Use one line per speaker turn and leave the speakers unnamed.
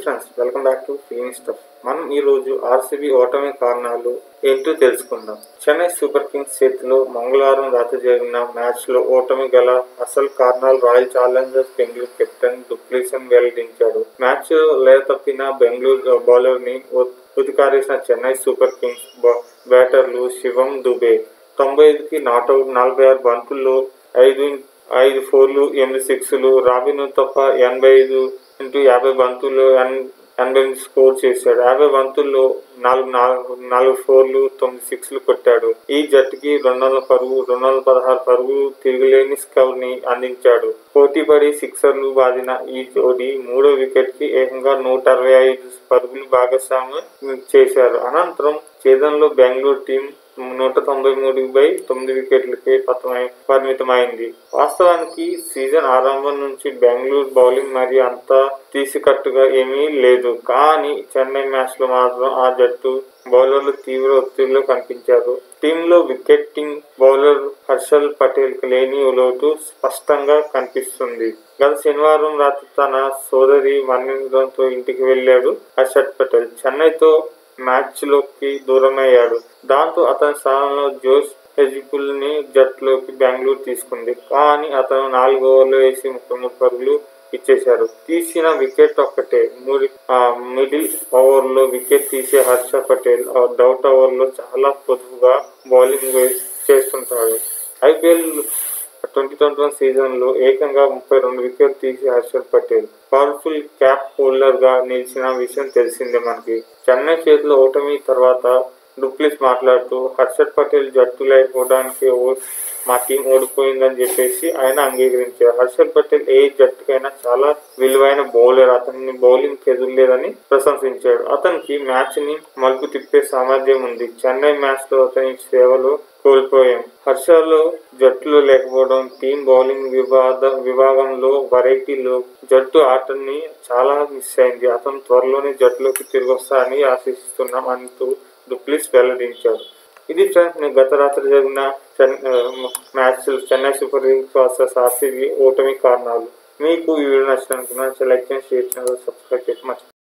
Friends welcome back to feeling stuff మనం ఈ రోజు ఆర్సీబీ ఓటమి కారణాలు ఏంటో తెలుసుకుందాం చెన్నై సూపర్ కింగ్స్ చేతిలో మంగళవారం రాత్రి జరిగిన మ్యాచ్ లో ఓటమి గల అసలు కారణాలు రాయల్ ఛాలెంజర్స్ బెంగళూరు కెప్టెన్ డుప్లీసన్ వెల్లడించాడు మ్యాచ్ లేత తప్పిన బెంగళూరు బౌలర్ ని ఉతికారేసిన చెన్నై సూపర్ కింగ్స్ బా- బ్యాటర్లు శివం దుబే తొంభై ఐదుకి నాట్అవుట్ నలభై ఆరు బంతుల్లో ఐదు ఐదు ఫోర్లు ఎనిమిది సిక్స్లు రాబిన్ తప్ప ఎనభై ఐదు ఇంటూ యాభై బంతుల్లో ఎన్- ఎనభై ఎనిమిది స్కోర్ చేశాడు యాభై బంతుల్లో నాలుగు నాలుగు నాలుగు ఫోర్లు తొమ్మిది సిక్స్లు కొట్టాడు ఈ జట్టుకి రెండు వందల పరుగు రెండు వందల పదహారు పరుగు తిరుగులేని స్కవర్ ని అందించాడు పోటీపడి సిక్సర్లు బాదిన ఈ జోడీ మూడో వికెట్ కి ఏకంగా నూట అరవై ఐదు పరుగులు భాగస్వామ్యం చేశారు అనంతరం ఛేదనలో బెంగళూరు టీం నూట తొంభై మూడు బై తొమ్మిది వికెట్లకే పతమై పరిమితమైంది వాస్తవానికి సీజన్ ఆరంభం నుంచి బెంగళూరు బౌలింగ్ మరి అంత తీసికట్టుగా ఏమీ లేదు కానీ చెన్నై మ్యాచ్ లో మాత్రం ఆ జట్టు బౌలర్లు తీవ్ర ఒత్తిడిలో కనిపించారు టీంలో వికెటింగ్ బౌలర్ హర్షల్ పటేల్ కి లేని లోటు స్పష్టంగా కనిపిస్తుంది గత శనివారం రాత్రి తన సోదరి మరణించడంతో ఇంటికి వెళ్ళాడు హర్షల్ పటేల్ చెన్నైతో మ్యాచ్ లోకి దూరమయ్యాడు దాంతో అతని స్థానంలో జోస్ హెజిపుల్ ని జట్టులోకి బెంగళూరు తీసుకుంది కానీ అతను నాలుగు ఓవర్లు వేసి ముప్పై మూడు పరుగులు ఇచ్చేశారు తీసిన వికెట్ ఒక్కటే మూడు ఆ, మిడిల్ ఓవర్ లో వికెట్ తీసే హర్ష పటేల్ ఆ డౌట్ ఓవర్ లో చాలా పొదుపుగా బౌలింగ్ వేసి చేస్తుంటాడు IPL twenty twenty one season లో ఏకంగా ముప్పై రెండు వికెట్ తీసి Harshal Patel powerful cap holder గా నిలిచిన విషయం తెలిసిందే మనకి చెన్నై చేతిలో ఓటమి తర్వాత డూప్లిస్ మాట్లాడుతూ హర్షల్ పటేల్ జట్టు లేకపోవడానికి ఓ- మా టీం ఓడిపోయిందని చెప్పేసి ఆయన అంగీకరించారు హర్షల్ పటేల్ ఏ జట్టుకైనా చాలా విలువైన బౌలర్ అతన్ని బౌలింగ్ ఎదురులేదని ప్రశంసించాడు అతనికి మ్యాచ్ ని మలుపు తిప్పే సామర్థ్యం ఉంది చెన్నై మ్యాచ్ లో అతని సేవలు కోల్పోయాం హర్షలో జట్టులో లేకపోవడం టీం బౌలింగ్ వివాద విభాగంలో వెరైటీలో జట్టు ఆటని చాలా మిస్ అయింది అతను త్వరలోనే జట్టులోకి తిరిగి వస్తారని ఆశిస్తున్నాం అంటూ డుప్లిస్ వెల్లడించాడు ఇది ఫ్రెండ్స్ నేను గత రాత్రి జరిగిన match Chennai super kings versus RCB ఓటమి కారణాలు మీకు ఈ వీడియో నచ్చినట్టున్నా లైక్ చేయండి షేర్ చేయండి సబ్స్క్రైబ్ చేసి మర్చిపోకండి.